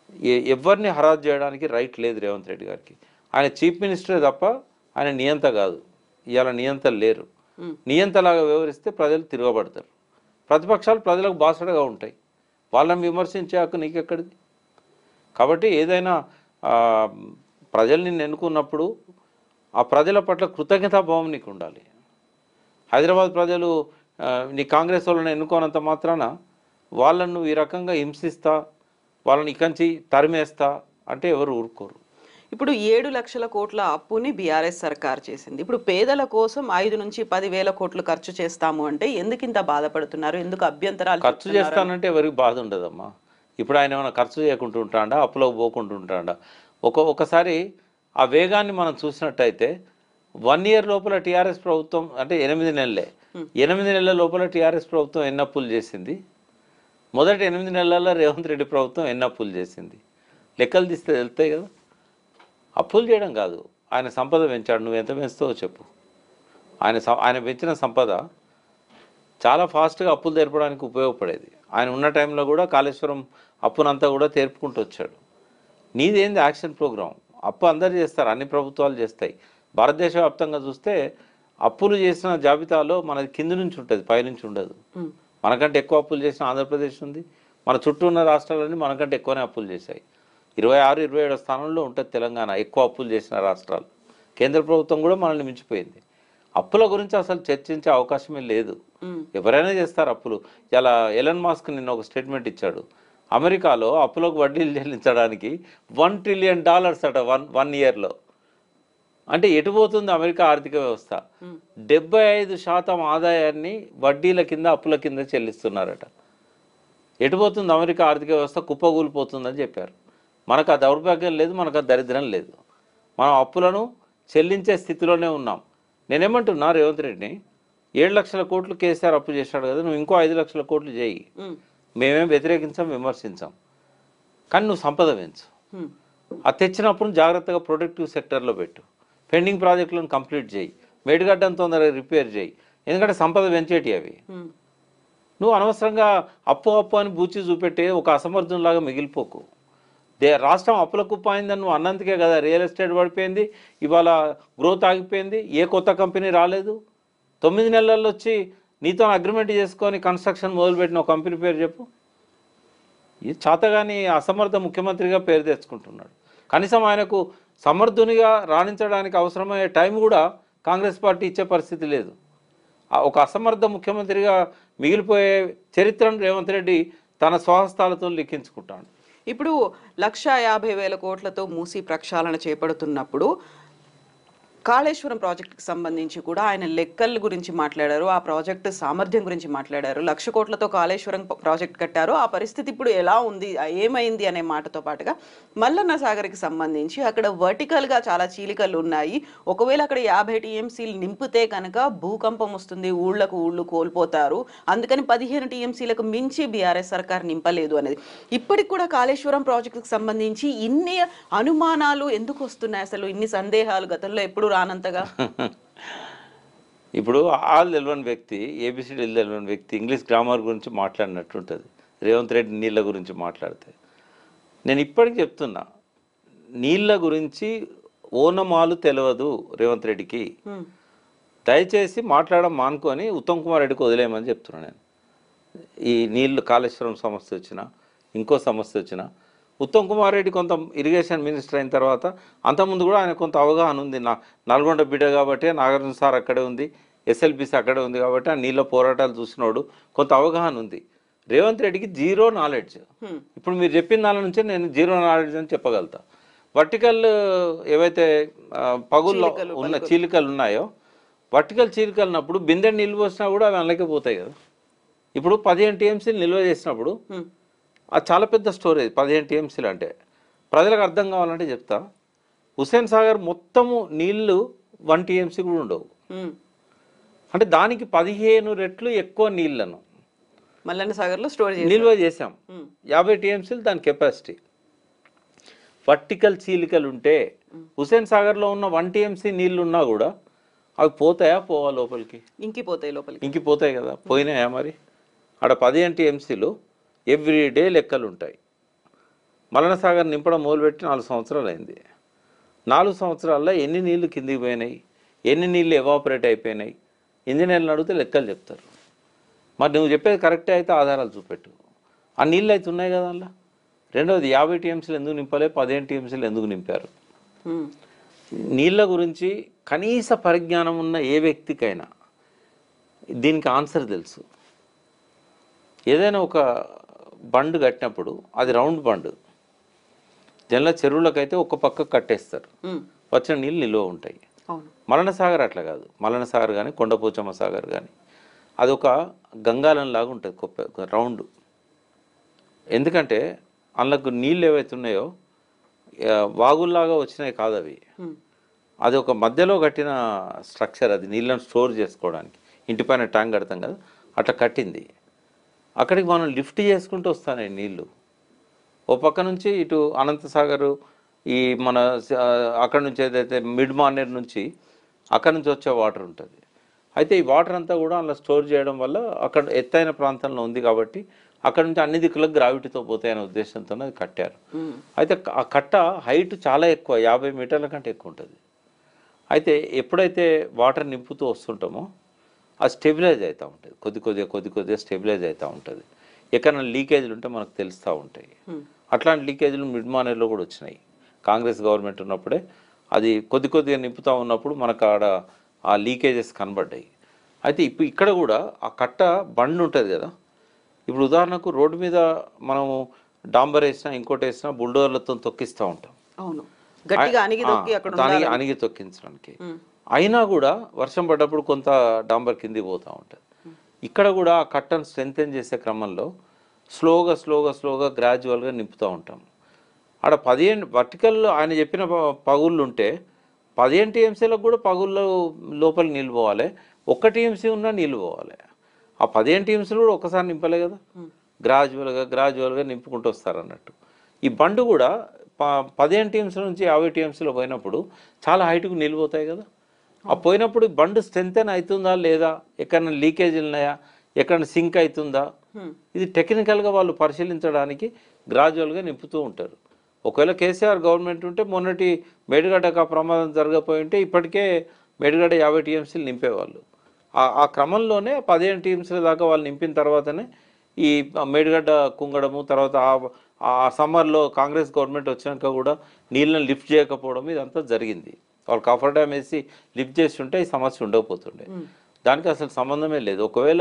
ఎ- ఎవరిని హరాజ్ చేయడానికి రైట్ లేదు రేవంత్ రెడ్డి గారికి ఆయన చీఫ్ మినిస్టరే తప్ప ఆయన నియంత కాదు ఇవాళ నియంతలు లేరు నియంతలాగా వ్యవహరిస్తే ప్రజలు తిరగబడతారు ప్రతిపక్షాలు ప్రజలకు బాసడగా ఉంటాయి వాళ్ళని విమర్శించే హక్కు నీకెక్కడిది కాబట్టి ఏదైనా ఆ, ప్రజలు నిన్ను ఎన్నుకున్నప్పుడు ఆ ప్రజల పట్ల కృతజ్ఞతాభావం నీకు ఉండాలి హైదరాబాద్ ప్రజలు ఆ, నీ కాంగ్రెస్ వాళ్ళని ఎన్నుకోనంత మాత్రాన వాళ్ళను నువ్వు ఈ రకంగా హింసిస్తా వాళ్ళని ఇకంచి తరిమేస్తా అంటే ఎవరు ఊరుకోరు ఇప్పుడు ఏడు లక్షల కోట్ల అప్పుని బీఆర్ఎస్ సర్కార్ చేసింది ఇప్పుడు పేదల కోసం ఐదు నుంచి పది వేల కోట్లు ఖర్చు చేస్తాము అంటే ఎందుకు ఇంత బాధపడుతున్నారు ఎందుకు అభ్యంతరాలు ఖర్చు చెప్తున్నారు? చేస్తానంటే ఎవరికి బాధ ఉండదమ్మా ఇప్పుడు ఆయన ఏమైనా ఖర్చు చేయకుండా ఉంటాడా అప్పులోకి పోకుండా ఉంటాడా ఒక ఒకసారి ఆ వేగాన్ని మనం చూసినట్టయితే వన్ ఇయర్ లోపల టీఆర్ఎస్ ప్రభుత్వం అంటే ఎనిమిది నెలలే ఎనిమిది నెలల లోపల టీఆర్ఎస్ ప్రభుత్వం ఎన్ని అప్పులు చేసింది మొదటి ఎనిమిది నెలల్లో రేవంత్ రెడ్డి ప్రభుత్వం ఎన్ని అప్పులు చేసింది లెక్కలు తీస్తే వెళ్తాయి కదా అప్పులు చేయడం కాదు ఆయన సంపద పెంచాడు నువ్వు ఎంత పెంచుతావో చెప్పు ఆయన సం- ఆయన పెంచిన సంపద చాలా ఫాస్ట్గా అప్పులు తెరపడానికి ఉపయోగపడేది ఆయన ఉన్న టైంలో కూడా కాళేశ్వరం అప్పునంతా కూడా తెరుపుకుంటూ వచ్చాడు నీదేంది యాక్షన్ ప్రోగ్రామ్ అప్పు అందరు చేస్తారు అన్ని ప్రభుత్వాలు చేస్తాయి భారతదేశ వ్యాప్తంగా చూస్తే అప్పులు చేసిన జాబితాలో మనది కింద నుంచి ఉంటుంది పైనుంచి ఉండదు ఉమ్. మనకంటే ఎక్కువ అప్పులు చేసిన ఆంధ్రప్రదేశ్ ఉంది మన చుట్టూ ఉన్న రాష్ట్రాలన్నీ మనకంటే ఎక్కువనే అప్పులు చేశాయి ఇరవై ఆరు ఇరవై ఏడో స్థానంలో ఉంటుంది తెలంగాణ ఎక్కువ అప్పులు చేసిన రాష్ట్రాలు కేంద్ర ప్రభుత్వం కూడా మనల్ని మించిపోయింది అప్పుల గురించి అసలు చర్చించే అవకాశమే లేదు ఉమ్. ఎవరైనా చేస్తారు అప్పులు ఇలా ఎలన్ మాస్క్ నిన్న ఒక స్టేట్మెంట్ ఇచ్చాడు అమెరికాలో అప్పులకు వడ్డీలు చెల్లించడానికి వన్ ట్రిలియన్ డాలర్స్ అట వన్ వన్ ఇయర్లో అంటే ఎటు పోతుంది అమెరికా ఆర్థిక వ్యవస్థ డెబ్బై ఐదు శాతం ఆదాయాన్ని వడ్డీల కింద అప్పుల కింద చెల్లిస్తున్నారట ఎటు పోతుంది అమెరికా ఆర్థిక వ్యవస్థ కుప్పగూలిపోతుందని చెప్పారు మనకు ఆ దౌర్భాగ్యం లేదు మనకు ఆ దరిద్రం లేదు మనం అప్పులను చెల్లించే స్థితిలోనే ఉన్నాం నేనేమంటున్నా రేవంత్ రెడ్డిని ఏడు లక్షల కోట్లు కేసీఆర్ అప్పు చేశాడు కదా నువ్వు ఇంకో ఐదు లక్షల కోట్లు చేయి ఉమ్. మేమేం వ్యతిరేకించాం విమర్శించాం కానీ నువ్వు సంపద పెంచు ఉమ్. అది తెచ్చినప్పుడు జాగ్రత్తగా ప్రొడక్టివ్ సెక్టర్లో పెట్టు పెండింగ్ ప్రాజెక్టులను కంప్లీట్ చేయి మేడిగడ్డను తొందరగా రిపేర్ చేయి ఎందుకంటే సంపద పెంచేటి అవి ఉమ్. నువ్వు అనవసరంగా అప్పు అప్పు అని బూచి చూపెట్టి ఒక అసమర్థంలాగా మిగిలిపోకు దే రాష్ట్రం అప్పుల కుప్ప అయిందని నువ్వు అన్నందుకే కదా రియల్ ఎస్టేట్ పడిపోయింది ఇవాళ గ్రోత్ ఆగిపోయింది ఏ కొత్త కంపెనీ రాలేదు తొమ్మిది నెలల్లో వచ్చి నీతో అగ్రిమెంట్ చేసుకొని కన్స్ట్రక్షన్ మొదలుపెట్టిన ఒక కంపెనీ పేరు చెప్పు ఇది చాతగాని అసమర్థ ముఖ్యమంత్రిగా పేరు తెచ్చుకుంటున్నాడు కనీసం ఆయనకు సమర్థునిగా రాణించడానికి అవసరమయ్యే టైం కూడా కాంగ్రెస్ పార్టీ ఇచ్చే పరిస్థితి లేదు ఆ ఒక అసమర్థ ముఖ్యమంత్రిగా మిగిలిపోయే చరిత్రను రేవంత్ రెడ్డి తన స్వహస్తాలతో లిఖించుకుంటాడు ఇప్పుడు లక్ష యాభై వేల కోట్లతో మూసి ప్రక్షాళన చేపడుతున్నప్పుడు కాళేశ్వరం ప్రాజెక్టుకి సంబంధించి కూడా ఆయన లెక్కల గురించి మాట్లాడారు ఆ ప్రాజెక్టు సామర్థ్యం గురించి మాట్లాడారు లక్ష కోట్లతో కాళేశ్వరం ప- ప్రాజెక్ట్ కట్టారు ఆ పరిస్థితి ఇప్పుడు ఎలా ఉంది ఆ ఏమైంది అనే మాటతో పాటుగా మల్లన్న సాగర్కి సంబంధించి అక్కడ వర్టికల్గా చాలా చీలికలు ఉన్నాయి ఒకవేళ అక్కడ యాభై టీఎంసీలు నింపితే కనుక భూకంపం వస్తుంది ఊళ్ళకు ఊళ్ళు కోల్పోతారు అందుకని పదిహేను టీఎంసీలకు మించి బీఆర్ఎస్ సర్కార్ నింపలేదు అనేది ఇప్పటికి కూడా కాళేశ్వరం ప్రాజెక్టుకు సంబంధించి ఇన్ని అనుమానాలు ఎందుకు వస్తున్నాయి అసలు ఇన్ని సందేహాలు గతంలో ఎప్పుడు రానంతగా ఇప్పుడు ఆల్ తెలియని వ్యక్తి ఏబిసిడీలు తెలియని వ్యక్తి ఇంగ్లీష్ గ్రామర్ గురించి మాట్లాడినట్టు ఉంటుంది రేవంత్ రెడ్డి నీళ్ళ గురించి మాట్లాడితే నేను ఇప్పటికి చెప్తున్నా నీళ్ళ గురించి ఓనమాలు తెలియదు రేవంత్ రెడ్డికి హ్మ్. దయచేసి మాట్లాడడం మానుకొని ఉత్తమ్ కుమార్ రెడ్డికి వదిలేయమని చెప్తున్నాను నేను ఈ నీళ్లు కాళేశ్వరం సమస్య వచ్చిన ఇంకో సమస్య వచ్చిన ఉత్తమ్ కుమార్ రెడ్డి కొంత ఇరిగేషన్ మినిస్టర్ అయిన తర్వాత అంతకుముందు కూడా ఆయన కొంత అవగాహన ఉంది నా నల్గొండ బిడ్డ కాబట్టి నాగార్జున సార్ అక్కడే ఉంది ఎస్ఎల్బిసి అక్కడే ఉంది కాబట్టి ఆ నీళ్ళ పోరాటాలు చూసినోడు కొంత అవగాహన ఉంది రేవంత్ రెడ్డికి జీరో నాలెడ్జ్ హ్మ్. ఇప్పుడు మీరు చెప్పిన దాని నుంచే నేను జీరో నాలెడ్జ్ అని చెప్పగలుగుతా వర్టికల్ ఏవైతే ఆ, పగుల్లో ఉన్న చీలికలు ఉన్నాయో వర్టికల్ చీలికలు ఉన్నప్పుడు బిందె నిల్వ వచ్చినా కూడా అవి అందులోకే పోతాయి కదా ఇప్పుడు పదిహేను టీఎంసీలు నిల్వ చేసినప్పుడు హ్మ్. అది చాలా పెద్ద స్టోరేజ్ పదిహేను టీఎంసీలు అంటే ప్రజలకు అర్థం కావాలంటే చెప్తా హుస్సేన్ సాగర్ మొత్తము నీళ్లు వన్ టీఎంసీ కూడా ఉండవు హ్మ్. అంటే దానికి పదిహేను రెట్లు ఎక్కువ నీళ్లను మల్లన్న సాగర్లో స్టోర్ చేసి నిల్వ చేసాం హ్మ్. యాభై టీఎంసీలు దాని కెపాసిటీ వర్టికల్ చీలికలు ఉంటే హుసేన్ సాగర్లో ఉన్న వన్ టీఎంసీ నీళ్లు ఉన్నా కూడా అవి పోతాయా పోవా లోపలికి ఇంకిపోతాయి లోపలికి ఇంకిపోతాయి కదా పోయినాయా మరి ఆడ పదిహేను టీఎంసీలు ఎవ్రీ డే లెక్కలు ఉంటాయి మలన సాగర్ నింపడం మొదలుపెట్టి నాలుగు సంవత్సరాలు అయింది నాలుగు సంవత్సరాల్లో ఎన్ని నీళ్లు కిందికి పోయినాయి ఎన్ని నీళ్ళు ఎవాపరేట్ అయిపోయినాయి ఇంజనీర్లను అడిగితే లెక్కలు చెప్తారు మరి నువ్వు చెప్పేది కరెక్టే అయితే ఆధారాలు చూపెట్టు ఆ నీళ్ళు అయితే ఉన్నాయి కదా అందులో రెండవది యాభై టీఎంసీలు ఎందుకు నింపలే పదిహేను టీఎంసీలు ఎందుకు నింపారు ఉమ్, నీళ్ళ గురించి కనీస పరిజ్ఞానం ఉన్న ఏ వ్యక్తికైనా దీనికి ఆన్సర్ తెలుసు ఏదైనా ఒక బండ్ కట్టినప్పుడు అది రౌండ్ బండ్ జనరల్ చెరువులకైతే ఒక పక్క కట్టేస్తారు ఉమ్, వచ్చిన నీళ్ళు నిల్వ ఉంటాయి అవును మలన సాగర్ అట్లా కాదు మలన సాగర్ కానీ కొండపోచమ్మ సాగర్ కానీ అదొక గంగాలం లాగా ఉంటుంది కొప్ప రౌండ్ ఎందుకంటే అందులోకి నీళ్ళు ఏవైతే ఉన్నాయో ఆ, వాగుల్లాగా వచ్చినాయి కాదు అవి ఉమ్, అది ఒక మధ్యలో కట్టిన స్ట్రక్చర్ అది నీళ్ళని స్టోర్ చేసుకోవడానికి ఇంటిపైన ట్యాంక్ కడతాం కదా అట్లా కట్టింది అక్కడికి మనం లిఫ్ట్ చేసుకుంటూ వస్తాయి నీళ్ళు ఓ పక్క నుంచి ఇటు అనంతసాగర్ ఈ మన స- అక్కడ నుంచి ఏదైతే మిడ్ మార్నర్ నుంచి అక్కడ నుంచి వచ్చే వాటర్ ఉంటుంది అయితే ఈ వాటర్ అంతా కూడా అలా స్టోర్ చేయడం వల్ల అక్కడ ఎత్తైన ప్రాంతంలో ఉంది కాబట్టి అక్కడ నుంచి అన్ని దిక్కులకు గ్రావిటీతో పోతాయనే ఉద్దేశంతో అది కట్టారు ఉమ్, అయితే ఆ కట్ట హైట్ చాలా ఎక్కువ యాభై మీటర్ల కంటే ఎక్కువ ఉంటుంది అయితే ఎప్పుడైతే వాటర్ నింపుతూ వస్తుంటామో అది స్టెబిలైజ్ అవుతూ ఉంటుంది కొద్ది కొద్దిగా కొద్ది కొద్దిగా స్టెబిలైజ్ అవుతూ ఉంటుంది ఎక్కడైనా లీకేజీలు ఉంటే మనకు తెలుస్తూ ఉంటాయి ఉమ్, అట్లాంటి లీకేజీలు మిడ్ మానేర్లో కూడా వచ్చినాయి కాంగ్రెస్ గవర్నమెంట్ ఉన్నప్పుడే అది కొద్ది కొద్దిగా నింపుతూ ఉన్నప్పుడు మనకు ఆడ ఆ లీకేజెస్ కనబడ్డాయి అయితే ఇప్పుడు ఇక్కడ కూడా ఆ కట్ట బండ్ ఉంటుంది కదా ఇప్పుడు ఉదాహరణకు రోడ్డు మీద మనము డాంబర్ వేసినా ఇంకోటి వేసినా బుల్డోర్లతో తొక్కిస్తూ ఉంటాం అవును గట్టిగా అణిగి దొక్కి ఆ, అక్కడ దానికి ఉండాలని. అణిగి తొక్కించడానికి ఉమ్, అయినా కూడా వర్షం పడ్డప్పుడు కొంత డాంబర్ కిందికి పోతూ ఉంటుంది ఇక్కడ కూడా ఆ కట్టను స్ట్రెంగ్తెన్ చేసే క్రమంలో స్లోగా స్లోగా స్లోగా గ్రాడ్యువల్గా నింపుతూ ఉంటాం ఆడ పదిహేను వర్టికల్ ఆయన చెప్పిన ప- పగుళ్ళు ఉంటే పదిహేను టీఎంసీలకు కూడా పగుళ్ళు లోపల నీళ్ళు పోవాలి ఒక్క టీఎంసీ ఉన్నా నీళ్ళు పోవాలి ఆ పదిహేను టీఎంసీలు కూడా ఒకసారి నింపలే కదా గ్రాడ్యువల్గా గ్రాడ్యువల్గా నింపుకుంటూ వస్తారు అన్నట్టు ఈ బండు కూడా ప పదిహేను టీఎంసీ నుంచి యాభై టీఎంసీలో పోయినప్పుడు చాలా హైట్కు నిలిపోతాయి కదా ఆ పోయినప్పుడు ఈ బండు స్ట్రెంత్ అవుతుందా లేదా ఎక్కడైనా లీకేజీలు ఉన్నాయా ఎక్కడైనా సింక్ అవుతుందా ఉమ్, ఇది టెక్నికల్గా వాళ్ళు పరిశీలించడానికి గ్రాడ్యువల్గా నింపుతూ ఉంటారు ఒకవేళ కేసీఆర్ గవర్నమెంట్ ఉంటే మొన్నటి మేడిగడ్డకు ఆ ప్రమాదం జరగపోయి ఉంటే ఇప్పటికే మేడిగడ్డ యాభై టీఎంసీలు నింపేవాళ్ళు ఆ- ఆ క్రమంలోనే పదిహేను టీఎంసీల దాకా వాళ్ళు నింపిన తర్వాతనే ఈ మేడిగడ్డ కుంగడము తర్వాత ఆ- ఆ సమ్మర్లో కాంగ్రెస్ గవర్నమెంట్ వచ్చినాక కూడా నీళ్ళని లిఫ్ట్ చేయకపోవడం ఇదంతా జరిగింది వాళ్ళు కఫర్ డ్యామ్ వేసి లిఫ్ట్ చేసి ఉంటే ఈ సమస్య ఉండకపోతుండే దానికి అసలు సంబంధమే లేదు ఒకవేళ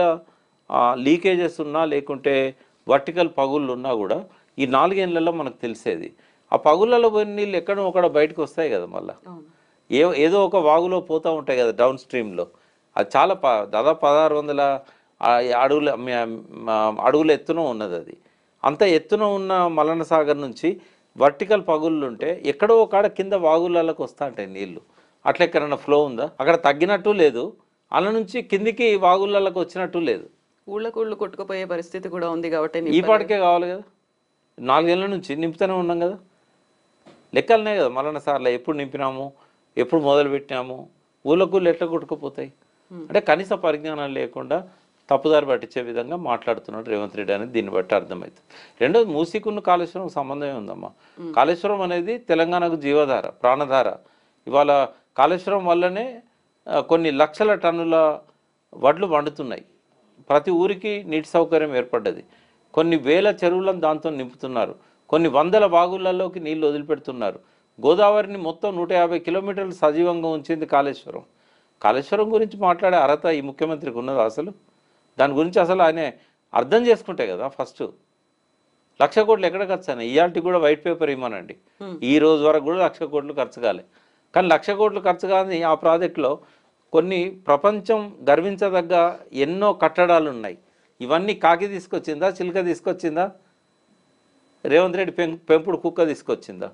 లీకేజెస్ ఉన్నా లేకుంటే వర్టికల్ పగుళ్ళు ఉన్నా కూడా ఈ నాలుగేళ్లలో మనకు తెలిసేది ఆ పగుళ్ళలో పోయిన నీళ్ళు ఎక్కడో ఒకడ బయటకు వస్తాయి కదా మళ్ళీ అవును ఏ ఏదో ఒక వాగులో పోతూ ఉంటాయి కదా డౌన్ స్ట్రీమ్లో అది చాలా ప దాదాపు పదహారు వందల ఆ, అడుగుల మ- మ- అడుగుల ఎత్తున ఉన్నది అది అంత ఎత్తున ఉన్న మలన సాగర్ నుంచి వర్టికల్ పగుళ్ళు ఉంటే ఎక్కడో ఒక కింద వాగులలోకి వస్తూ ఉంటాయి నీళ్లు అట్లా ఎక్కడైనా ఫ్లో ఉందా అక్కడ తగ్గినట్టు లేదు అలా నుంచి కిందికి వాగులలోకి వచ్చినట్టు లేదు ఊళ్ళకు ఊళ్ళు కొట్టుకుపోయే పరిస్థితి కూడా ఉంది కాబట్టి ఈ నింపలేదు. పాటికే కావాలి కదా నాలుగేళ్ల నుంచి నింపుతూనే ఉన్నాం కదా లెక్కలనే కదా మలన సార్లు ఎప్పుడు నింపినాము ఎప్పుడు మొదలు పెట్టినాము ఊళ్ళకు ఎట్లా కొట్టుకుపోతాయి అంటే కనీస పరిజ్ఞానం లేకుండా తప్పుదారి పట్టించే విధంగా మాట్లాడుతున్నాడు రేవంత్ రెడ్డి అనేది దీన్ని బట్టి అర్థమవుతుంది రెండోది మూసీకున్న కాళేశ్వరం సంబంధమే ఉందమ్మా కాళేశ్వరం అనేది తెలంగాణకు జీవధార ప్రాణధార ఇవాళ కాళేశ్వరం వల్లనే ఆ, కొన్ని లక్షల టన్నుల వడ్లు వండుతున్నాయి ప్రతి ఊరికి నీటి సౌకర్యం ఏర్పడ్డది కొన్ని వేల చెరువులను దాంతో నింపుతున్నారు కొన్ని వందల బాగులలోకి నీళ్లు వదిలిపెడుతున్నారు గోదావరిని మొత్తం నూట యాభై కిలోమీటర్లు సజీవంగా ఉంచింది కాళేశ్వరం కాళేశ్వరం గురించి మాట్లాడే అర్హత ఈ ముఖ్యమంత్రికి ఉన్నదా అసలు దాని గురించి అసలు ఆయన అర్థం చేసుకుంటే కదా ఫస్ట్ లక్ష కోట్లు ఎక్కడ ఖర్చు అయినాయి ఇవాళకి కూడా వైట్ పేపర్ ఇవ్వమనండి ఈ రోజు వరకు కూడా లక్ష కోట్లు ఖర్చు కాలే కానీ లక్ష కోట్లు ఖర్చు కాని ఆ ప్రాజెక్టులో కొన్ని ప్రపంచం గర్వించదగ్గ ఎన్నో కట్టడాలు ఉన్నాయి ఇవన్నీ కాకి తీసుకొచ్చిందా చిలుక తీసుకొచ్చిందా రేవంత్ రెడ్డి పెం పెంపుడు కుక్క తీసుకొచ్చిందా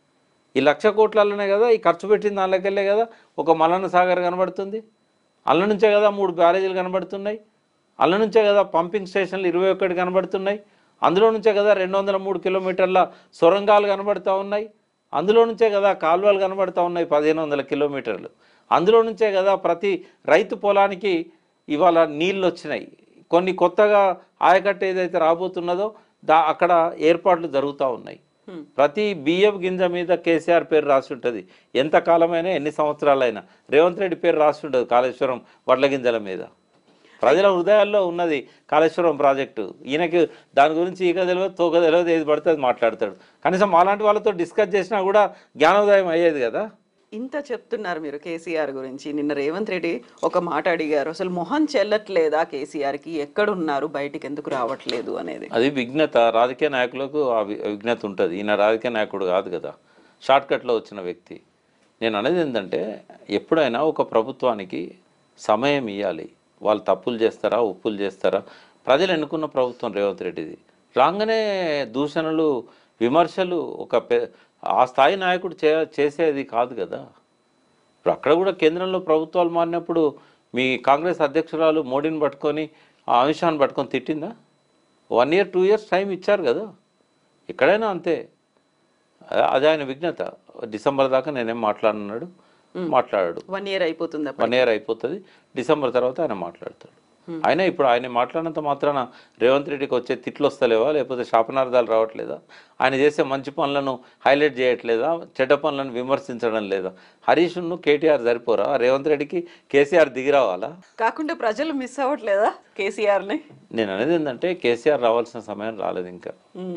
ఈ లక్ష కోట్లలోనే కదా ఈ ఖర్చు పెట్టిన దానిలోకెళ్ళే కదా ఒక మలన సాగర్ కనబడుతుంది అల్ల నుంచే కదా మూడు బ్యారేజీలు కనబడుతున్నాయి అల్ల నుంచే కదా పంపింగ్ స్టేషన్లు ఇరవై ఒకటి కనబడుతున్నాయి అందులో నుంచే కదా రెండు వందల మూడు కిలోమీటర్ల సొరంగాలు కనబడుతూ ఉన్నాయి అందులో నుంచే కదా కాలువలు కనబడుతూ ఉన్నాయి పదిహేను వందల కిలోమీటర్లు అందులో నుంచే కదా ప్రతి రైతు పొలానికి ఇవాళ నీళ్ళు వచ్చినాయి కొన్ని కొత్తగా ఆయకట్ట ఏదైతే రాబోతున్నదో దా అక్కడ ఏర్పాట్లు జరుగుతూ ఉన్నాయి హ్మ్. ప్రతి బియ్యం గింజ మీద కేసీఆర్ పేరు రాసి ఉంటుంది ఎంత కాలమైనా ఎన్ని సంవత్సరాలైనా రేవంత్ రెడ్డి పేరు రాసి ఉంటుంది కాళేశ్వరం వడ్ల గింజల మీద ప్రజల హృదయాల్లో ఉన్నది కాళేశ్వరం ప్రాజెక్టు ఈయనకి దాని గురించి ఈక తెలియదు తోక తెలియదు ఏది పడితే అది మాట్లాడతాడు కనీసం అలాంటి వాళ్ళతో డిస్కస్ చేసినా కూడా జ్ఞానోదయం అయ్యేది కదా ఇంత చెప్తున్నారు మీరు కేసీఆర్ గురించి నిన్న రేవంత్ రెడ్డి ఒక మాట అడిగారు అసలు మొహం చెల్లట్లేదా కేసీఆర్కి ఎక్కడున్నారు బయటికి ఎందుకు రావట్లేదు అనేది అది విఘ్నత రాజకీయ నాయకులకు ఆ వి- విఘ్నత ఉంటుంది ఈయన రాజకీయ నాయకుడు కాదు కదా షార్ట్కట్లో వచ్చిన వ్యక్తి నేను అనేది ఏంటంటే ఎప్పుడైనా ఒక ప్రభుత్వానికి సమయం ఇవ్వాలి వాళ్ళు తప్పులు చేస్తారా ఉప్పులు చేస్తారా ప్రజలు ఎన్నుకున్న ప్రభుత్వం రేవంత్ రెడ్డిది రాగానే దూషణలు విమర్శలు ఒక పె ఆ స్థాయి నాయకుడు చే చేసేది కాదు కదా ఇప్పుడు అక్కడ కూడా కేంద్రంలో ప్రభుత్వాలు మారినప్పుడు మీ కాంగ్రెస్ అధ్యక్షురాలు మోడీని పట్టుకొని ఆ అమిత్ షాని పట్టుకొని తిట్టిందా one year two years time ఇచ్చారు కదా ఎక్కడైనా అంతే అ- అది ఆయన విఘ్నత డిసెంబర్ దాకా నేనేం మాట్లాడినాడు మాట్లాడాడు వన్ ఇయర్ అయిపోతుంది అప్పుడు. వన్ ఇయర్ అయిపోతుంది డిసెంబర్ తర్వాత ఆయన మాట్లాడతాడు అయినా ఇప్పుడు ఆయన మాట్లాడినంత మాత్రాన రేవంత్ రెడ్డికి వచ్చే తిట్లు వస్తలేవా లేకపోతే శాపనార్థాలు రావట్లేదా ఆయన చేసే మంచి పనులను హైలైట్ చేయట్లేదా చెడ్డ పనులను విమర్శించడం లేదా హరీష్ను కేటీఆర్ సరిపోరా రేవంత్ రెడ్డికి కేసీఆర్ దిగి రావాలా కాకుండా ప్రజలు మిస్ అవ్వట్లేదా కేసీఆర్ని నేను అనేది ఏంటంటే కేసీఆర్ రావాల్సిన సమయం రాలేదు ఇంకా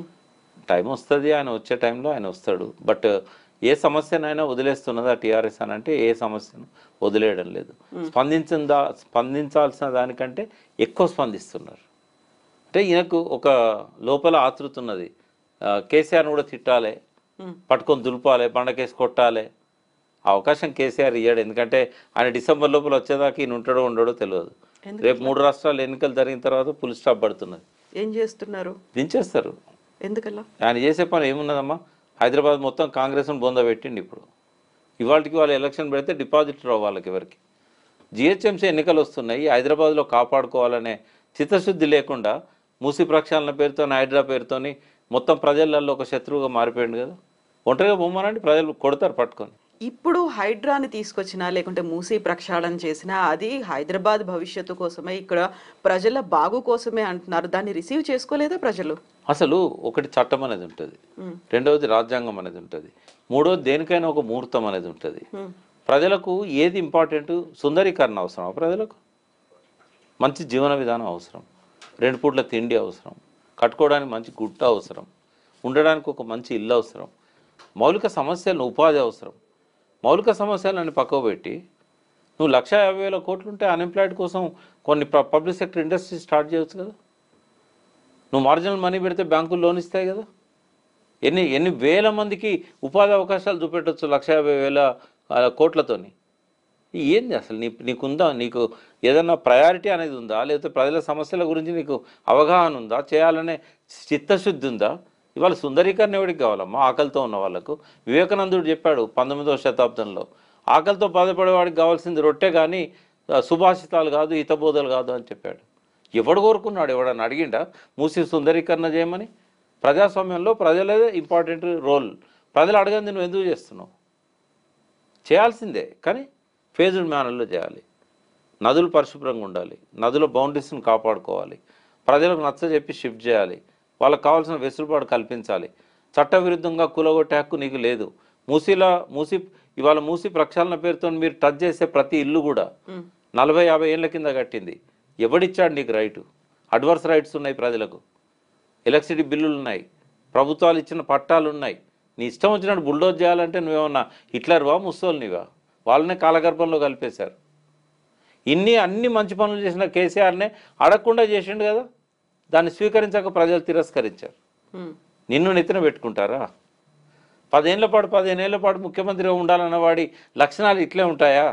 టైం వస్తుంది ఆయన వచ్చే టైంలో ఆయన వస్తాడు బట్ ఏ సమస్యనైనా వదిలేస్తున్నదా టీఆర్ఎస్ అని అంటే ఏ సమస్యను వదిలేయడం లేదు స్పందించిందా స్పందించాల్సిన దానికంటే ఎక్కువ స్పందిస్తున్నారు అంటే ఈయనకు ఒక లోపల ఆతృత ఉన్నది ఆ, కేసీఆర్ని కూడా తిట్టాలి పట్టుకొని దులపాలి బండకేసి కొట్టాలి ఆ అవకాశం కేసీఆర్ ఇయ్యాడు ఎందుకంటే ఆయన డిసెంబర్ లోపల వచ్చేదాకా ఈయన ఉంటాడో ఉండడో తెలియదు రేపు మూడు రాష్ట్రాలు ఎన్నికలు జరిగిన తర్వాత పులి స్టాప్ పడుతున్నది ఏం చేస్తున్నారు దించేస్తారు ఎందుకలా ఆయన చేసే పని ఏమున్నదమ్మా హైదరాబాద్ మొత్తం కాంగ్రెస్ను బొంద పెట్టిండి ఇప్పుడు ఇవాళకి వాళ్ళు ఎలక్షన్ పెడితే డిపాజిట్ రావు వాళ్ళకి ఎవరికి జిహెచ్ఎంసీ ఎన్నికలు వస్తున్నాయి హైదరాబాద్లో కాపాడుకోవాలనే చిత్తశుద్ధి లేకుండా మూసి ప్రక్షాళన పేరుతో హైడ్రా పేరుతోని మొత్తం ప్రజలలో ఒక శత్రువుగా మారిపోయింది కదా ఒంటరిగా బొమ్మనండి ప్రజలు కొడతారు పట్టుకొని ఇప్పుడు హైడ్రాని తీసుకొచ్చినా లేకుంటే మూసీ ప్రక్షాళన చేసినా అది హైదరాబాద్ భవిష్యత్తు కోసమే ఇక్కడ ప్రజల బాగు కోసమే అంటున్నారు దాన్ని రిసీవ్ చేసుకోలేదా ప్రజలు అసలు ఒకటి చట్టం అనేది ఉంటుంది రెండవది రాజ్యాంగం అనేది ఉంటుంది మూడవది దేనికైనా ఒక ముహూర్తం అనేది ఉంటుంది ప్రజలకు ఏది ఇంపార్టెంట్ సుందరీకరణ అవసరం ప్రజలకు మంచి జీవన విధానం అవసరం రెండు పూట్ల తిండి అవసరం కట్టుకోవడానికి మంచి గుట్ట అవసరం ఉండడానికి ఒక మంచి ఇల్లు అవసరం మౌలిక సమస్యలను ఉపాధి అవసరం మౌలిక సమస్యలను పక్కకు పెట్టి నువ్వు లక్ష యాభై వేల కోట్లుంటే అన్ఎంప్లాయిడ్ కోసం కొన్ని పబ్లిక్ సెక్టర్ ఇండస్ట్రీ స్టార్ట్ చేయొచ్చు కదా నువ్వు మార్జినల్ మనీ పెడితే బ్యాంకులు లోన్ ఇస్తాయి కదా ఎన్ని ఎన్ని వేల మందికి ఉపాధి అవకాశాలు చూపెట్టవచ్చు లక్ష యాభై వేల ఆ, కోట్లతోని ఏంది అసలు నీ నీకుందా నీకు ఏదన్నా ప్రయారిటీ అనేది ఉందా లేకపోతే ప్రజల సమస్యల గురించి నీకు అవగాహన ఉందా చేయాలనే చిత్తశుద్ధి ఉందా ఇవాళ సుందరీకరణ ఎవరికి కావాలమ్మా ఆకలితో ఉన్న వాళ్ళకు వివేకానందుడు చెప్పాడు పంతొమ్మిదవ శతాబ్దంలో ఆకలితో బాధపడేవాడికి కావాల్సింది రొట్టె కానీ ఆ, సుభాషితాలు కాదు హితబోధలు కాదు అని చెప్పాడు ఎవడు కోరుకున్నాడు ఎవడన్నా అడిగిండా మూసి సుందరీకరణ చేయమని ప్రజాస్వామ్యంలో ప్రజలే ఇంపార్టెంట్ రోల్ ప్రజలు అడగంది నువ్వు ఎందుకు చేస్తున్నావు చేయాల్సిందే కానీ ఫేజ్డ్ మేనర్లో చేయాలి నదులు పరిశుభ్రంగా ఉండాలి నదుల బౌండరీస్ని కాపాడుకోవాలి ప్రజలకు నచ్చ చెప్పి షిఫ్ట్ చేయాలి వాళ్ళకి కావాల్సిన వెసులుబాటు కల్పించాలి చట్టవిరుద్ధంగా కూలగొట్టే హక్కు నీకు లేదు మూసీలా మూసి ఇవాళ మూసి ప్రక్షాళన పేరుతో మీరు టచ్ చేసే ప్రతి ఇల్లు కూడా నలభై యాభై ఏళ్ళ కింద కట్టింది ఎవడిచ్చాడు నీకు రైటు అడ్వర్స్ రైట్స్ ఉన్నాయి ప్రజలకు ఎలక్ట్రిసిటీ బిల్లులు ఉన్నాయి ప్రభుత్వాలు ఇచ్చిన పట్టాలు ఉన్నాయి నీ ఇష్టం వచ్చినట్టు బుల్డోజ్ చేయాలంటే నువ్వేమన్నా హిట్లర్వా ముస్సోల్నివా వాళ్ళనే కాలగర్భంలో కలిపేశారు ఇన్ని అన్ని మంచి పనులు చేసిన కేసీఆర్నే అడగకుండా చేసిండు కదా దాన్ని స్వీకరించక ప్రజలు తిరస్కరించారు ఉమ్. నిన్ను నెత్తిన పెట్టుకుంటారా పదేళ్ల పాటు పదిహేనేళ్ల పాటు ముఖ్యమంత్రిగా ఉండాలన్న వాడి లక్షణాలు ఇట్లే ఉంటాయా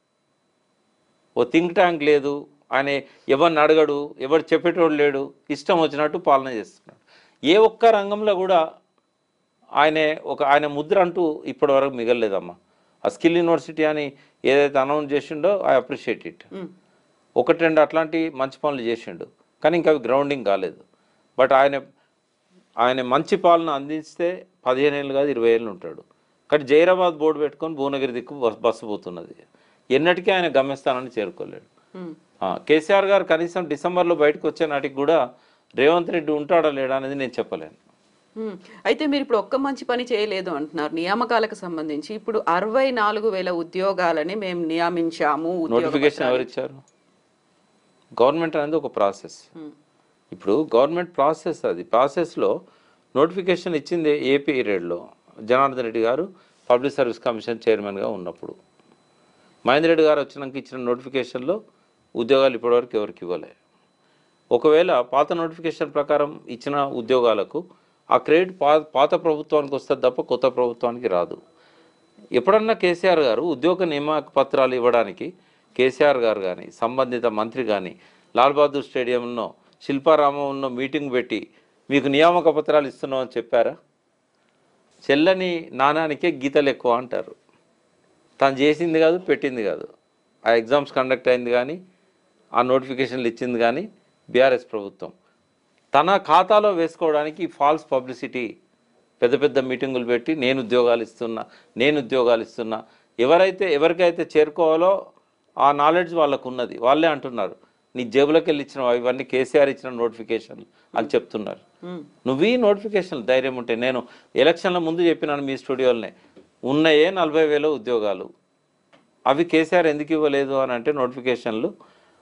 ఓ థింక్ ట్యాంక్ లేదు ఆయన ఎవరిని అడగడు ఎవరు చెప్పేటోడు లేడు ఇష్టం వచ్చినట్టు పాలన చేస్తున్నాడు ఏ ఒక్క రంగంలో కూడా ఆయన ఒక ఆయన ముద్ర అంటూ ఇప్పటి వరకు మిగలలేదమ్మా ఆ స్కిల్ యూనివర్సిటీ అని ఏదైతే అనౌన్స్ చేసిండో ఐ అప్రిషియేట్ ఇట్ ఉమ్. ఒకటి రెండు అట్లాంటి మంచి పనులు చేసిండు కానీ ఇంకా అవి గ్రౌండింగ్ కాలేదు బట్ ఆయన ఆయన మంచి పాలన అందిస్తే పదిహేను ఏళ్ళు కాదు ఇరవై ఏళ్ళు ఉంటాడు కానీ జైరాబాద్ బోర్డు పెట్టుకొని భువనగిరి దిక్కు బస్ బస్సు పోతున్నది ఎన్నటికీ ఆయన గమ్యస్థానాన్ని చేరుకోలేడు ఉమ్. ఆ, కేసీఆర్ గారు కనీసం డిసెంబర్లో బయటకు వచ్చే నాటికి కూడా రేవంత్ రెడ్డి ఉంటాడా లేడా అనేది నేను చెప్పలేను మ్మ్. అయితే మీరు ఇప్పుడు ఒక్క మంచి పని చేయలేదు అంటున్నారు నియామకాలకు సంబంధించి ఇప్పుడు అరవై నాలుగు వేల ఉద్యోగాలని మేము నియమించాము ఉద్యోగ నోటిఫికేషన్ ఎవరు ఇచ్చారు గవర్నమెంట్ అనేది ఒక ప్రాసెస్ మ్మ్. ఇప్పుడు గవర్నమెంట్ ప్రాసెస్ అది ప్రాసెస్లో నోటిఫికేషన్ ఇచ్చింది ఏ పీరియడ్లో జనార్దన్ రెడ్డి గారు పబ్లిక్ సర్వీస్ కమిషన్ చైర్మన్గా ఉన్నప్పుడు మహేందర్ రెడ్డి గారు వచ్చినాక ఇచ్చిన నోటిఫికేషన్లో ఉద్యోగాలు ఇప్పటివరకు ఎవరికి ఇవ్వలే ఒకవేళ పాత నోటిఫికేషన్ ప్రకారం ఇచ్చిన ఉద్యోగాలకు ఆ క్రెడిట్ పా పాత ప్రభుత్వానికి వస్తుంది తప్ప కొత్త ప్రభుత్వానికి రాదు ఎప్పుడన్నా కేసీఆర్ గారు ఉద్యోగ నియామక పత్రాలు ఇవ్వడానికి కేసీఆర్ గారు కానీ సంబంధిత మంత్రి కానీ లాల్ బహదూర్ స్టేడియంలో శిల్పారామంలో మీటింగ్ పెట్టి మీకు నియామక పత్రాలు ఇస్తున్నాం అని చెప్పారా చెల్లని నాణానికే గీతలు ఎక్కువ అంటారు తను చేసింది కాదు పెట్టింది కాదు ఆ ఎగ్జామ్స్ కండక్ట్ అయింది కానీ ఆ నోటిఫికేషన్లు ఇచ్చింది కానీ బీఆర్ఎస్ ప్రభుత్వం తన ఖాతాలో వేసుకోవడానికి ఫాల్స్ పబ్లిసిటీ పెద్ద పెద్ద మీటింగులు పెట్టి నేను ఉద్యోగాలు ఇస్తున్నా నేను ఉద్యోగాలు ఇస్తున్నా ఎవరైతే ఎవరికైతే చేరుకోవాలో ఆ నాలెడ్జ్ వాళ్ళకు ఉన్నది వాళ్ళే అంటున్నారు నీ జేబులోకి వెళ్ళి ఇచ్చిన ఇవన్నీ కేసీఆర్ ఇచ్చిన నోటిఫికేషన్లు అని చెప్తున్నారు మ్మ్. నువ్వు ఈ నోటిఫికేషన్లు ధైర్యం ఉంటే నేను ఎలక్షన్ల ముందు చెప్పినాను మీ స్టూడియోలోనే ఉన్నాయే నలభై వేల ఉద్యోగాలు అవి కేసీఆర్ ఎందుకు ఇవ్వలేదు అని అంటే నోటిఫికేషన్లు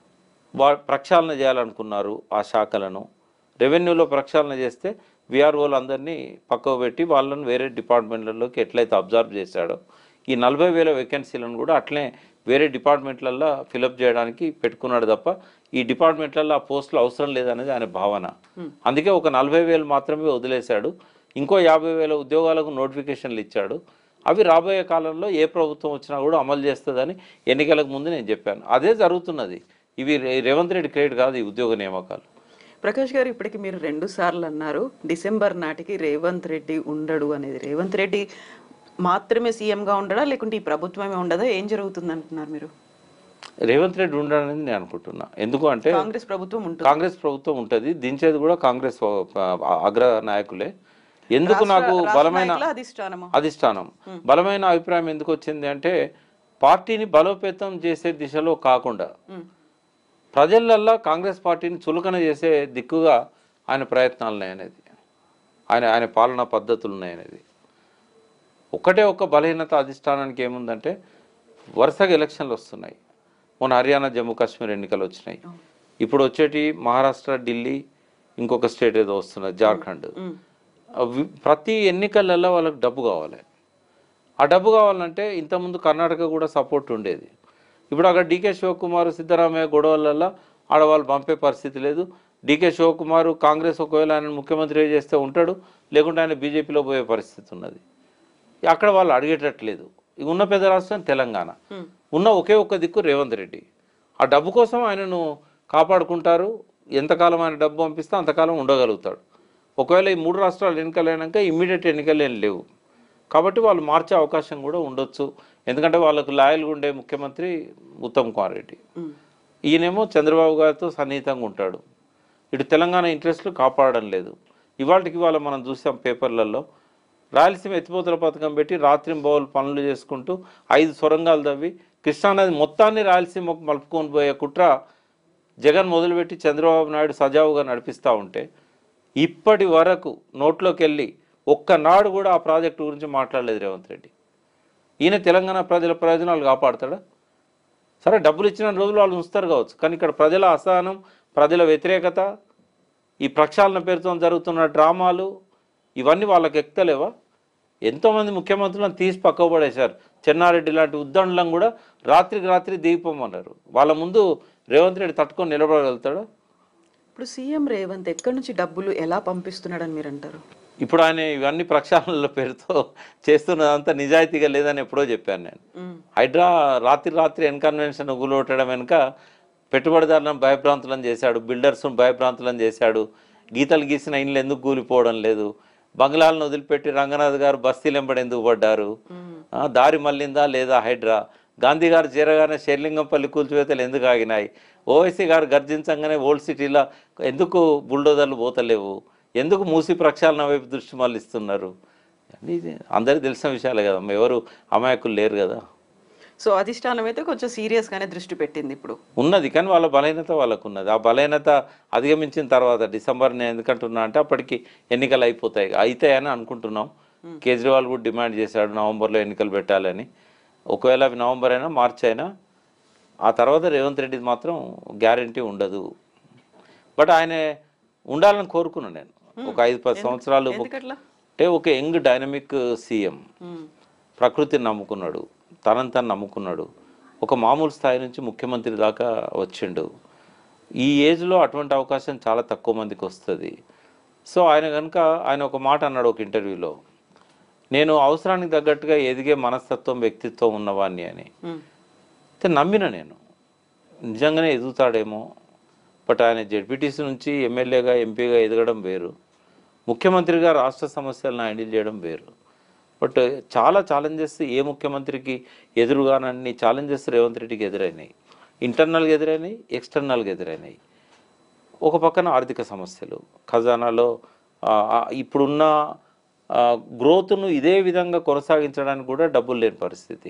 వా ప్రక్షాళన చేయాలనుకున్నారు ఆ శాఖలను రెవెన్యూలో ప్రక్షాళన చేస్తే విఆర్ఓలు అందరినీ పక్కకు పెట్టి వాళ్ళని వేరే డిపార్ట్మెంట్లలోకి ఎట్లయితే అబ్జర్వ్ చేశాడో ఈ నలభై వేల వేకెన్సీలను కూడా అట్లనే వేరే డిపార్ట్మెంట్లలో ఫిలప్ చేయడానికి పెట్టుకున్నాడు తప్ప ఈ డిపార్ట్మెంట్లలో ఆ పోస్టులు అవసరం లేదనేది ఆయన భావన అందుకే ఒక నలభై వేలు మాత్రమే వదిలేశాడు ఇంకో యాభై వేల ఉద్యోగాలకు నోటిఫికేషన్లు ఇచ్చాడు అవి రాబోయే కాలంలో ఏ ప్రభుత్వం వచ్చినా కూడా అమలు చేస్తుందని ఎన్నికలకు ముందు నేను చెప్పాను అదే జరుగుతున్నది ఇవి రే- రేవంత్ రెడ్డి క్రెడిట్ కాదు ఈ ఉద్యోగ నియామకాలు ప్రకాష్ గారు ఇప్పటికి మీరు రెండు సార్లు అన్నారు డిసెంబర్ నాటికి రేవంత్ రెడ్డి ఉండడు అనేది రేవంత్ రెడ్డి మాత్రమే సీఎంగా ఉండడా లేకుంటే ఈ ప్రభుత్వమే ఉండదా ఏం జరుగుతుంది అంటున్నారు మీరు రేవంత్ రెడ్డి ఉండాలని నేను అనుకుంటున్నా ఎందుకు అంటే కాంగ్రెస్ ప్రభుత్వం ఉంటుంది కాంగ్రెస్ ప్రభుత్వం ఉంటుంది దించేది కూడా కాంగ్రెస్ ఆ, అగ్ర నాయకులే ఎందుకు రాష్ట్ర- నాకు రాష్ట్ర బలమైన నాయకుల అధిష్టానము అధిష్టానం బలమైన అభిప్రాయం ఎందుకు వచ్చింది అంటే పార్టీని బలోపేతం చేసే దిశలో కాకుండా మ్మ్. ప్రజలల్లో కాంగ్రెస్ పార్టీని చులకన చేసే దిక్కుగా ఆయన ప్రయత్నాలు ఉన్నాయనేది ఆయన ఆయన పాలనా పద్ధతులు ఉన్నాయనేది ఒకటే ఒక్క బలహీనత అధిష్టానానికి ఏముందంటే వరుసగా ఎలక్షన్లు వస్తున్నాయి మొన్న హర్యానా జమ్మూ కాశ్మీర్ ఎన్నికలు వచ్చినాయి ఇప్పుడు వచ్చేటి మహారాష్ట్ర ఢిల్లీ ఇంకొక స్టేట్ ఏదో వస్తున్నది జార్ఖండ్ మ్మ్. అవి ప్రతి ఎన్నికలలో వాళ్ళకి డబ్బు కావాలి ఆ డబ్బు కావాలంటే ఇంతకుముందు కర్ణాటక కూడా సపోర్ట్ ఉండేది ఇప్పుడు అక్కడ డీకే శివకుమార్ సిద్ధరామయ్య గొడవలలో ఆడవాళ్ళు పంపే పరిస్థితి లేదు డీకే శివకుమార్ కాంగ్రెస్ ఒకవేళ ఆయన ముఖ్యమంత్రి చేస్తే ఉంటాడు లేకుంటే ఆయన బీజేపీలో పోయే పరిస్థితి ఉన్నది అక్కడ వాళ్ళు అడిగేటట్లేదు ఇక ఉన్న పెద్ద రాష్ట్రం తెలంగాణ మ్మ్. ఉన్న ఒకే ఒక్క దిక్కు రేవంత్ రెడ్డి ఆ డబ్బు కోసం ఆయనను కాపాడుకుంటారు ఎంతకాలం ఆయన డబ్బు పంపిస్తే అంతకాలం ఉండగలుగుతాడు ఒకవేళ ఈ మూడు రాష్ట్రాలు ఎన్నికలైనాక ఇమ్మీడియట్ ఎన్నికలు ఏం లేవు కాబట్టి వాళ్ళు మార్చే అవకాశం కూడా ఉండొచ్చు ఎందుకంటే వాళ్ళకు లాయల్గా ఉండే ముఖ్యమంత్రి ఉత్తమ్ కుమార్ రెడ్డి మ్మ్. ఈయనేమో చంద్రబాబు గారితో సన్నిహితంగా ఉంటాడు ఇటు తెలంగాణ ఇంట్రెస్ట్లు కాపాడడం లేదు ఇవాళకి ఇవాళ మనం చూసాం పేపర్లలో రాయలసీమ ఎత్తిపోతల పథకం పెట్టి రాత్రి బౌలు పనులు చేసుకుంటూ ఐదు సొరంగాలు తవ్వి కృష్ణానది మొత్తాన్ని రాయలసీమకు మలుపుకొని పోయే కుట్ర జగన్ మొదలుపెట్టి చంద్రబాబు నాయుడు సజావుగా నడిపిస్తూ ఉంటే ఇప్పటి వరకు నోట్లోకి వెళ్ళి ఒక్కనాడు కూడా ఆ ప్రాజెక్టు గురించి మాట్లాడలేదు రేవంత్ రెడ్డి ఈయన తెలంగాణ ప్రజల ప్రయోజనాలు కాపాడతాడా సరే డబ్బులు ఇచ్చిన రోజులు వాళ్ళు ఉంచుతారు కావచ్చు కానీ ఇక్కడ ప్రజల అసహనం ప్రజల వ్యతిరేకత ఈ ప్రక్షాళన పేరుతో జరుగుతున్న డ్రామాలు ఇవన్నీ వాళ్ళకి ఎక్కలేవా ఎంతోమంది ముఖ్యమంత్రులను తీసి పక్కకు పడేశారు చెన్నారెడ్డి లాంటి ఉద్దండులను కూడా రాత్రికి రాత్రి దిగిపోమన్నారు వాళ్ళ ముందు రేవంత్ రెడ్డి తట్టుకొని నిలబడగలుగుతాడా ఇప్పుడు సీఎం రేవంత్ ఎక్కడి నుంచి డబ్బులు ఎలా పంపిస్తున్నాడని మీరు అంటారు ఇప్పుడు ఆయన ఇవన్నీ ప్రక్షాళనల పేరుతో చేస్తున్నదంతా నిజాయితీగా లేదని ఎప్పుడో చెప్పాను నేను మ్మ్. హైడ్రా రాత్రి రాత్రి ఎన్కన్వెన్షన్ గులొట్టడం వెనుక పెట్టుబడిదారులను భయభ్రాంతులను చేశాడు బిల్డర్స్ను భయభ్రాంతులను చేశాడు గీతలు గీసిన ఇండ్లు ఎందుకు కూలిపోవడం లేదు బంగ్లాలను వదిలిపెట్టి రంగనాథ్ గారు బస్తీలెంబడి ఎందుకు పడ్డారు మ్మ్. ఆ, దారి మళ్ళిందా లేదా హైడ్రా గాంధీ గారు చేరగానే షేర్లింగంపల్లి కూల్చివేతలు ఎందుకు ఆగినాయి ఓవైసీ గారు గర్జించగానే ఓల్డ్ సిటీలో ఎందుకు బుల్డోజర్లు పోతలేవు ఎందుకు మూసి ప్రక్షాళన వైపు దృష్టి మళ్ళిస్తున్నారు అన్నీ ఇది అందరికీ తెలిసిన విషయాలే కదా ఎవరు అమాయకులు లేరు కదా సో అధిష్టానం అయితే కొంచెం సీరియస్ గానే దృష్టి పెట్టింది ఇప్పుడు ఉన్నది కానీ వాళ్ళ బలహీనత వాళ్ళకు ఉన్నది ఆ బలహీనత అధిగమించిన తర్వాత డిసెంబర్ నేను ఎందుకంటున్నా అంటే అప్పటికి ఎన్నికలు అయిపోతాయి అయితాయని అనుకుంటున్నాం కేజ్రీవాల్ కూడా డిమాండ్ చేశాడు నవంబర్లో ఎన్నికలు పెట్టాలని ఒకవేళ అవి నవంబర్ అయినా మార్చి అయినా ఆ తర్వాత రేవంత్ రెడ్డి మాత్రం గ్యారంటీ ఉండదు బట్ ఆయన ఉండాలని కోరుకున్నాను నేను ఒక ఐదు పది సంవత్సరాలు ఎందుకట్లా అంటే ఒక యంగ్ డైనమిక్ సీఎం ఉమ్, ప్రకృతిని నమ్ముకున్నాడు తనని తను నమ్ముకున్నాడు ఒక మామూలు స్థాయి నుంచి ముఖ్యమంత్రి దాకా వచ్చిండు ఈ ఏజ్లో అటువంటి అవకాశం చాలా తక్కువ మందికి వస్తుంది సో ఆయన కనుక ఆయన ఒక మాట అన్నాడు ఒక ఇంటర్వ్యూలో నేను అవసరానికి తగ్గట్టుగా ఎదిగే మనస్తత్వం వ్యక్తిత్వం ఉన్నవాడిని అని ఉమ్, అయితే నమ్మిన నేను నిజంగానే ఎదుగుతాడేమో బట్ ఆయన జెడ్పీటీసీ నుంచి ఎమ్మెల్యేగా ఎంపీగా ఎదగడం వేరు ముఖ్యమంత్రిగా రాష్ట్ర సమస్యలను హ్యాండిల్ చేయడం వేరు బట్ చాలా ఛాలెంజెస్ ఏ ముఖ్యమంత్రికి ఎదురుగానన్ని ఛాలెంజెస్ రేవంత్ రెడ్డికి ఎదురైనాయి ఇంటర్నల్గా ఎదురైనాయి ఎక్స్టర్నల్గా ఎదురైనాయి ఒక పక్కన ఆర్థిక సమస్యలు ఖజానాలో ఆ, ఆ, ఇప్పుడున్న ఆ, గ్రోత్ను ఇదే విధంగా కొనసాగించడానికి కూడా డబ్బులు లేని పరిస్థితి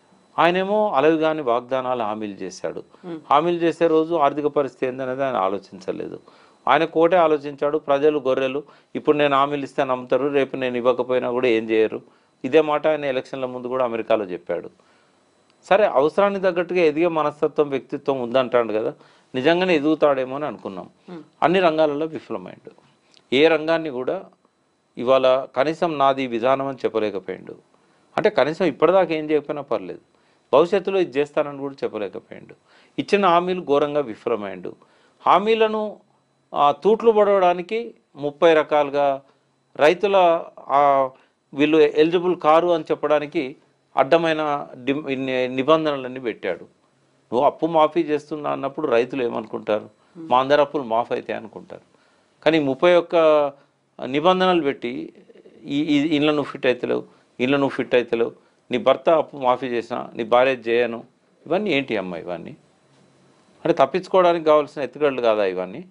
ఆయనేమో అలవిగాని వాగ్దానాలు హామీలు చేశాడు హామీలు చేసే రోజు ఆర్థిక పరిస్థితి ఏందనేది ఆయన ఆలోచించలేదు ఆయన కోటే ఆలోచించాడు ప్రజలు గొర్రెలు ఇప్పుడు నేను హామీలు ఇస్తే నమ్ముతారు రేపు నేను ఇవ్వకపోయినా కూడా ఏం చేయరు ఇదే మాట ఆయన ఎలక్షన్ల ముందు కూడా అమెరికాలో చెప్పాడు సరే అవసరానికి తగ్గట్టుగా ఎదిగే మనస్తత్వం వ్యక్తిత్వం ఉందంటాడు కదా నిజంగానే ఎదుగుతాడేమో అని అనుకున్నాం అన్ని రంగాలలో విఫలమైండు ఏ రంగాన్ని కూడా ఇవాళ కనీసం నాది ఈ విధానం అని చెప్పలేకపోయిండు అంటే కనీసం ఇప్పటిదాకా ఏం చేయకపోయినా పర్లేదు భవిష్యత్తులో ఇది చేస్తానని కూడా చెప్పలేకపోయిండు ఇచ్చిన హామీలు ఘోరంగా విఫలమైండు హామీలను ఆ, తూట్లు పడవడానికి ముప్పై రకాలుగా రైతుల ఆ, వీళ్ళు ఎలిజిబుల్ కారు అని చెప్పడానికి అడ్డమైన డి- ని- నిబంధనలన్నీ పెట్టాడు నువ్వు అప్పు మాఫీ చేస్తున్నా అన్నప్పుడు రైతులు ఏమనుకుంటారు మా అందరి అప్పులు మాఫీ అవుతాయి అనుకుంటారు కానీ ముప్పై ఒక్క నిబంధనలు పెట్టి ఈ ఈ ఇళ్ళ నువ్వు ఫిట్ అవుతలేవు ఇళ్ళ నువ్వు ఫిట్ అవుతలేవు నీ భర్త అప్పు మాఫీ చేసినా నీ భార్య చేయను ఇవన్నీ ఏంటి అమ్మ ఇవన్నీ అంటే తప్పించుకోవడానికి కావాల్సిన ఎత్తుగడలు కాదా ఇవన్నీ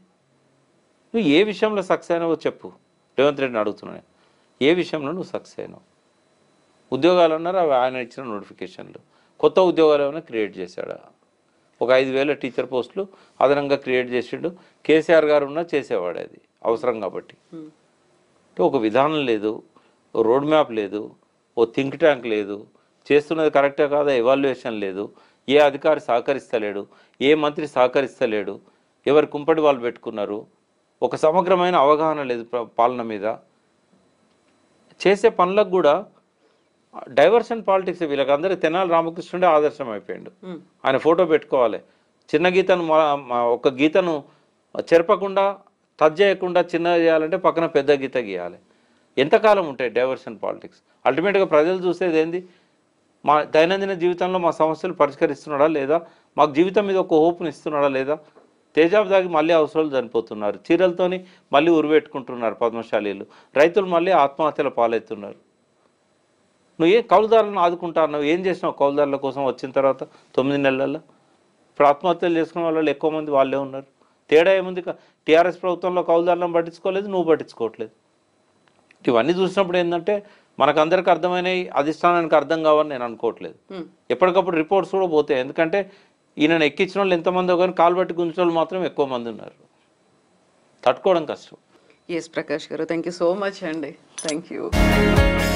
నువ్వు ఏ విషయంలో సక్సెస్ అయినావో చెప్పు రేవంత్ రెడ్డిని అడుగుతున్నాను ఏ విషయంలో నువ్వు సక్సెస్ అయినావు ఉద్యోగాలు అన్నారు అవి ఆయన ఇచ్చిన నోటిఫికేషన్లు కొత్త ఉద్యోగాలు ఏమైనా క్రియేట్ చేశాడా ఒక ఐదు వేల టీచర్ పోస్టులు అదనంగా క్రియేట్ చేసిండు కేసీఆర్ గారు ఉన్నా చేసేవాడు అది అవసరం కాబట్టి ఉమ్, అంటే ఒక విధానం లేదు ఓ రోడ్ మ్యాప్ లేదు ఓ థింక్ ట్యాంక్ లేదు చేస్తున్నది కరెక్టే కాదా ఎవాల్యుయేషన్ లేదు ఏ అధికారి సహకరిస్తలేడు ఏ మంత్రి సహకరిస్తలేడు ఎవరి కుంపటి వాళ్ళు పెట్టుకున్నారు ఒక సమగ్రమైన అవగాహన లేదు ప్ర- పాలన మీద చేసే పనులకు కూడా డైవర్షన్ పాలిటిక్స్ వీళ్ళకి అందరికీ తెనాలి రామకృష్ణుడే ఆదర్శం అయిపోయాడు ఉమ్, ఆయన ఫోటో పెట్టుకోవాలి చిన్న గీతను మా- మా ఒక గీతను చెరపకుండా టచ్ చేయకుండా చిన్నగా చేయాలంటే పక్కన పెద్ద గీత గీయాలి ఎంతకాలం ఉంటాయి డైవర్షన్ పాలిటిక్స్ అల్టిమేట్గా ప్రజలు చూసేది ఏంది మా దైనందిన జీవితంలో మా సమస్యలు పరిష్కరిస్తున్నాడా లేదా మాకు జీవితం మీద ఒక హోప్ని ఇస్తున్నాడా లేదా తేజాబ్ దాగి మళ్ళీ అవసరాలు చనిపోతున్నారు చీరలతోని మళ్ళీ ఉరిపెట్టుకుంటున్నారు పద్మశాలీలు రైతులు మళ్ళీ ఆత్మహత్యల పాలవుతున్నారు నువ్వు ఏ కౌలుదారులను ఆదుకుంటా అన్నావు ఏం చేసినావు కౌలుదారుల కోసం వచ్చిన తర్వాత తొమ్మిది నెలల్లో ఇప్పుడు ఆత్మహత్యలు చేసుకున్న వాళ్ళు ఎక్కువ మంది వాళ్ళే ఉన్నారు తేడా ఏముంది టీఆర్ఎస్ ప్రభుత్వంలో కౌలుదారులను పట్టించుకోలేదు నువ్వు పట్టించుకోవట్లేదు ఇవన్నీ చూసినప్పుడు ఏంటంటే మనకందరికి అర్థమైనవి అధిష్టానానికి అర్థం కావని నేను అనుకోవట్లేదు ఉమ్. ఎప్పటికప్పుడు రిపోర్ట్స్ కూడా పోతాయి ఎందుకంటే ఈయనను ఎక్కించిన వాళ్ళు ఎంతమందో కానీ కాలు బట్టి గుంచిన వాళ్ళు మాత్రం ఎక్కువ మంది ఉన్నారు తట్టుకోవడం కష్టం ఎస్ ప్రకాష్ గారు థ్యాంక్ యూ సో మచ్ అండి థ్యాంక్ యూ